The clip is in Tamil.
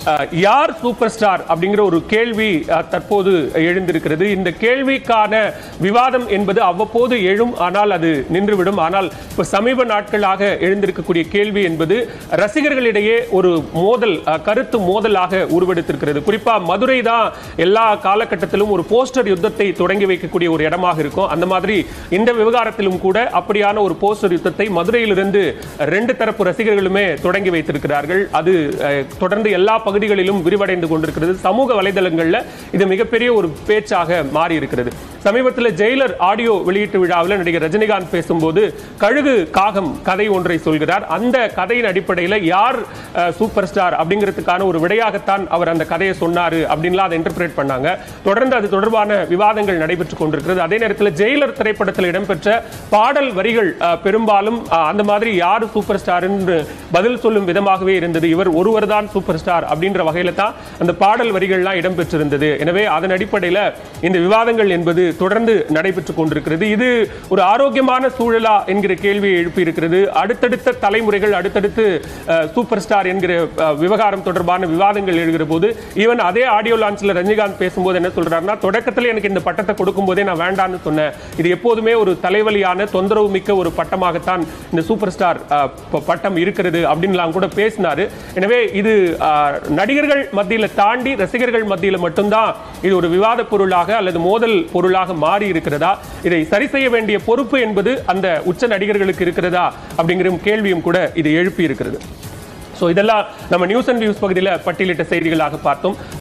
அஹ், யார் சூப்பர் ஸ்டார் அப்படிங்கிற ஒரு கேள்வி அஹ், தற்போது எழுந்திருக்கிறது இந்த கேள்விக்கான விவாதம் என்பது அவ்வப்போது எழும் ஆனால் அது நின்றுவிடும் ஆனால் இப்ப சமீப நாட்களாக எழுந்திருக்கக்கூடிய கேள்வி என்பது ரசிகர்களிடையே ஒரு மோதல் அஹ், கருத்து மோதலாக உருவெடுத்திருக்கிறது குறிப்பா மதுரை தான் எல்லா காலகட்டத்திலும் ஒரு போஸ்டர் யுத்தத்தை தொடங்கி வைக்கக்கூடிய ஒரு இடமாக இருக்கும் அந்த மாதிரி இந்த விவகாரத்திலும் கூட அப்படியான ஒரு போஸ்டர் யுத்தத்தை மதுரையிலிருந்து ரெண்டு தரப்பு ரசிகர்களுமே தொடங்கி வைத்திருக்கிறார்கள் அது அஹ், தொடர்ந்து எல்லா பகுதிகளிலும் விரிவடைந்து கொண்டிருக்கிறது சமூக வலைதளங்கள்ல இது மிகப்பெரிய ஒரு பேச்சாக மாறி இருக்கிறது சமீபத்தில் ஜெயிலர் ஆடியோ வெளியீட்டு விழாவில் நடிகர் ரஜினிகாந்த் பேசும்போது கழுகு காகம் கதை ஒன்றை சொல்கிறார் அந்த கதையின் அடிப்படையில் யார் அஹ், சூப்பர் ஸ்டார் அப்படிங்கிறதுக்கான ஒரு விடையாகத்தான் அவர் அந்த கதையை சொன்னாரு அப்படின்லாம் அதை இன்டர்பிரேட் பண்ணாங்க தொடர்ந்து அது தொடர்பான விவாதங்கள் நடைபெற்றுக் கொண்டிருக்கிறது அதே நேரத்தில் ஜெயிலர் திரைப்படத்தில் இடம்பெற்ற பாடல் வரிகள் அஹ், பெரும்பாலும் அஹ், அந்த மாதிரி யார் சூப்பர் ஸ்டார் என்று பதில் சொல்லும் விதமாகவே இருந்தது இவர் ஒருவர் தான் சூப்பர் ஸ்டார் அப்படின்ற வகையில தான் அந்த பாடல் வரிகள்லாம் இடம்பெற்றிருந்தது எனவே அதன் அடிப்படையில் இந்த விவாதங்கள் என்பது தொடர்ந்து நடைபெற்றுக் கொண்டிருக்கிறது இது ஒரு ஆரோக்கியமான சூழலா என்கிற கேள்வியை எழுப்பி இருக்கிறது அடுத்தடுத்த தலைமுறைகள் அடுத்தடுத்து அஹ், சூப்பர் ஸ்டார் என்கிற அஹ், விவகாரம் தொடர்பான விவாதங்கள் எழுகிற போது ஈவன் அதே ஆடியோ லான்ச்ல ரஜினிகாந்த் பேசும்போது என்ன சொல்றாருன்னா தொடக்கத்தில் எனக்கு இந்த பட்டத்தை கொடுக்கும் போதே நான் வேண்டான்னு சொன்னேன் இது எப்போதுமே ஒரு தலைவலியான தொந்தரவு மிக்க ஒரு பட்டமாகத்தான் இந்த சூப்பர் ஸ்டார் அஹ், ப- பட்டம் இருக்கிறது அப்படின்லாம் கூட பேசினாரு எனவே இது அஹ், நடிகர்கள் மத்தியில தாண்டி ரசிகர்கள் மத்தியில மட்டும்தான் இது ஒரு விவாத பொருளாக அல்லது மோதல் பொருளாக மாறி இருக்கிறதா இதை சரி செய்ய வேண்டிய பொறுப்பு என்பது அந்த உச்ச நடிகர்களுக்கு இருக்கிறதா அப்படிங்கிற கேள்வியும் கூட இது எழுப்பி இருக்கிறது ஸோ இதெல்லாம் நம்ம நியூஸ் அண்ட் வியூஸ் பகுதியில் பட்டியலிட்ட செய்திகளாக பார்த்தோம்